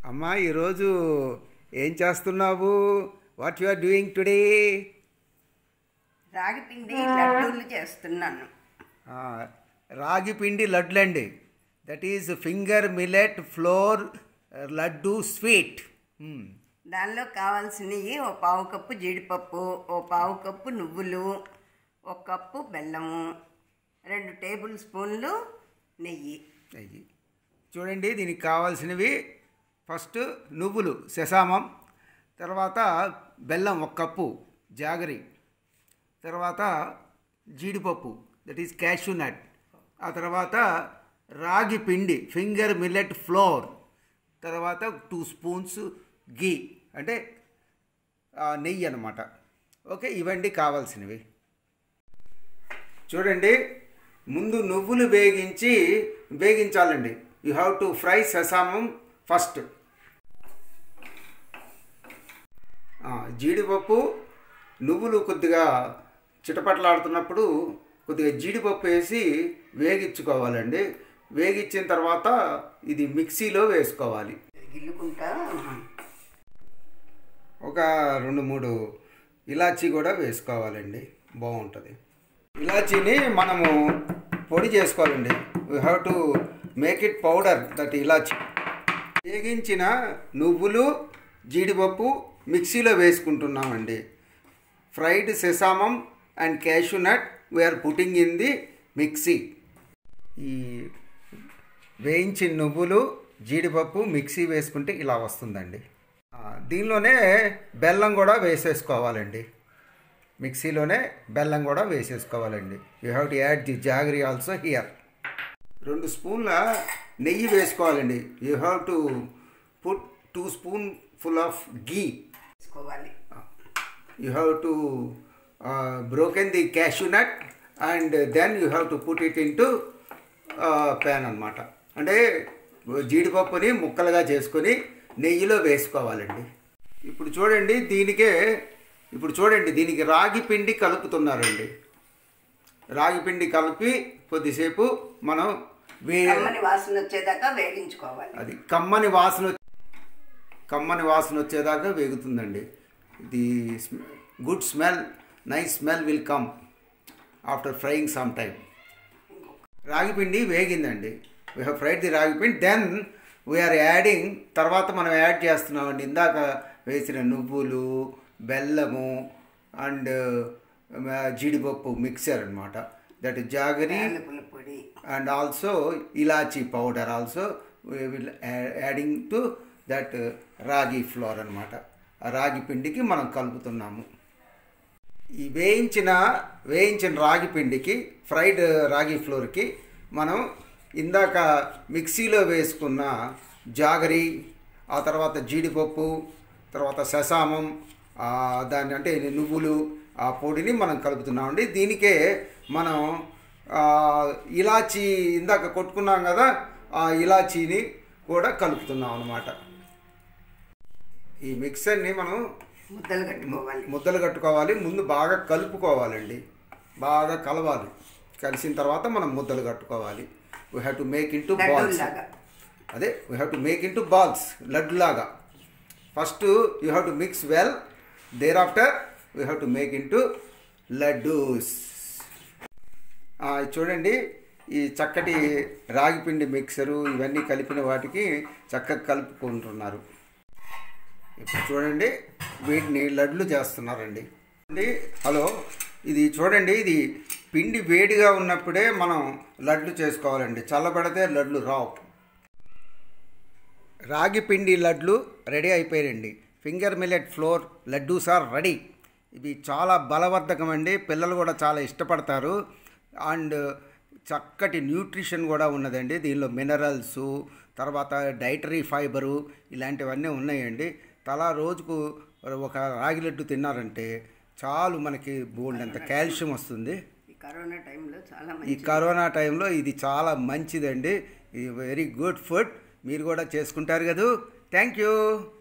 అమ్మా ఈరోజు ఏం చేస్తున్నావు what you are doing today రాగి పిండి లడ్డూలు చేస్తున్నాను రాగి పిండి లడ్లండి that is finger millet flour laddu sweet దానిలో కావాల్సినవి ఓ పావు కప్పు జీడిపప్పు ఓ పావు కప్పు నువ్వులు ఒక కప్పు బెల్లము రెండు టేబుల్ స్పూన్లు నెయ్యి అయ్యి చూడండి దీనికి కావాల్సినవి ఫస్ట్ నువ్వులు శశామం తర్వాత బెల్లం ఒక కప్పు జాగరి తర్వాత జీడిపప్పు దట్ ఈస్ క్యాష్యూ నట్ ఆ తర్వాత రాగి పిండి ఫింగర్ మిల్లెట్ ఫ్లోర్ తర్వాత టూ స్పూన్స్ గీ అంటే ఆ, నెయ్యి అన్నమాట ఓకే ఇవండి కావాల్సినవి చూడండి ముందు నువ్వులు వేగించి వేగించాలండి you have to fry sesame first జీడిపప్పు నువ్వులు కొద్దిగా చిటపట్లాడుతున్నప్పుడు కొద్దిగా జీడిపప్పు వేసి వేగించుకోవాలండి వేగించిన తర్వాత ఇది మిక్సీలో వేసుకోవాలి గిల్లుకుంటా ఒక రెండు మూడు ఇలాచీ కూడా వేసుకోవాలండి బాగుంటుంది ఇలాచీని మనము పొడి చేసుకోవాలండి we have to make it powder that elaichi వేగించిన నువ్వులు జీడిపప్పు మిక్సీలో వేసుకుంటున్నామండి fried sesame and cashew nut we are putting in the mixie ఈ వేయించిన నువ్వులు జీడిపప్పు మిక్సీ వేసుకుంటే ఇలా వస్తుందండి ఆ, దీనిలోనే బెల్లం కూడా వేసేసుకోవాలండి మిక్సీలోనే బెల్లం కూడా వేసేసుకోవాలండి you have to add the jaggery also here రెండు స్పూన్ల నెయ్యి వేసుకోవాలండి you have to put two spoon full of ghee వేసుకోవాలి you have to uh, broken the cashew nut and then you have to put it into uh, pan అన్నమాట అంటే జీడిపప్పుని ముక్కలుగా చేసుకొని నెయ్యిలో వేసుకోవాలండి ఇప్పుడు చూడండి దీనికే ఇప్పుడు చూడండి దీనికి రాగి పిండి కలుపుతున్నారండి రాగి పిండి కలిపి కొద్దిసేపు మనం వే కమ్మని వాసన వచ్చేదాకా వేగించుకోవాలి అది కమ్మని వాసన వచ్చి- కమ్మని వాసన వచ్చేదాకా వేగుతుందండి the good smell nice smell will come after frying some time రాగిపిండి వేగిందండి we have fried the ragi pindi then we are adding తర్వాత మనం యాడ్ చేస్తున్నామండి ఇందాక వేసిన నువ్వులు బెల్లము అండ్ జీడిపప్పు మిక్సర్ అనమాట దట్ జాగరీ యాలకుల పొడి and also ilachi powder also we will a- adding to that uh, రాగి ఫ్లోర్ అనమాట ఆ రాగి పిండికి మనం కలుపుతున్నాము ఈ వేయించిన వేయించిన రాగి పిండికి ఫ్రైడ్ రాగి ఫ్లోర్కి మనం ఇందాక మిక్సీలో వేసుకున్న జాగరి ఆ తర్వాత జీడిపప్పు తర్వాత శసామం ఆ, దాన్ని అంటే నువ్వులు ఆ పొడిని మనం కలుపుతున్నామండి దీనికే మనం ఆ, ఇలాచీ ఇందాక కొట్టుకున్నాం కదా ఆ ఇలాచీని కూడా కలుపుతున్నాం అనమాట ఈ మిక్సర్ని మనం ముద్దలు కట్టుకోవాలి ముద్దలు కట్టుకోవాలి ముందు బాగా కలుపుకోవాలండి బాగా కలవాలి కలిసిన తర్వాత మనం ముద్దలు కట్టుకోవాలి we have to make into balls లడ్డూలాగా అదే we have to make into balls లడ్డులాగా first you have to mix well there after we have to make into laddus చూడండి ఈ చక్కటి రాగిపిండి మిక్సరు ఇవన్నీ కలిపిన వాటికి చక్కగా కలుపుకుంటున్నారు ఇప్పుడు చూడండి వీటిని లడ్లు చేస్తున్నారండి అండి హలో ఇది చూడండి ఇది పిండి వేడిగా ఉన్నప్పుడే మనం లడ్లు చేసుకోవాలండి చల్లబడితే లడ్లు రావు రాగి పిండి లడ్లు రెడీ అయిపోయాయండి finger millet flour laddus are ready ఇవి చాలా బలవర్ధకం అండి పిల్లలు కూడా చాలా ఇష్టపడతారు అండ్ చక్కటి న్యూట్రిషన్ కూడా ఉన్నదండి దీనిలో మినరల్స్ తర్వాత డైటరీ ఫైబరు ఇలాంటివన్నీ ఉన్నాయండి తలా రోజుకు ఒక రాగి లడ్డు తిన్నారంటే చాలు మనకి బోల్డ్ కాల్షియం వస్తుంది ఈ కరోనా టైంలో చాలా ఈ మంచి కరోనా టైంలో ఇది చాలా మంచిదండి ఇది వెరీ గుడ్ ఫుడ్ మీరు కూడా చేసుకుంటారు కదా థ్యాంక్ యూ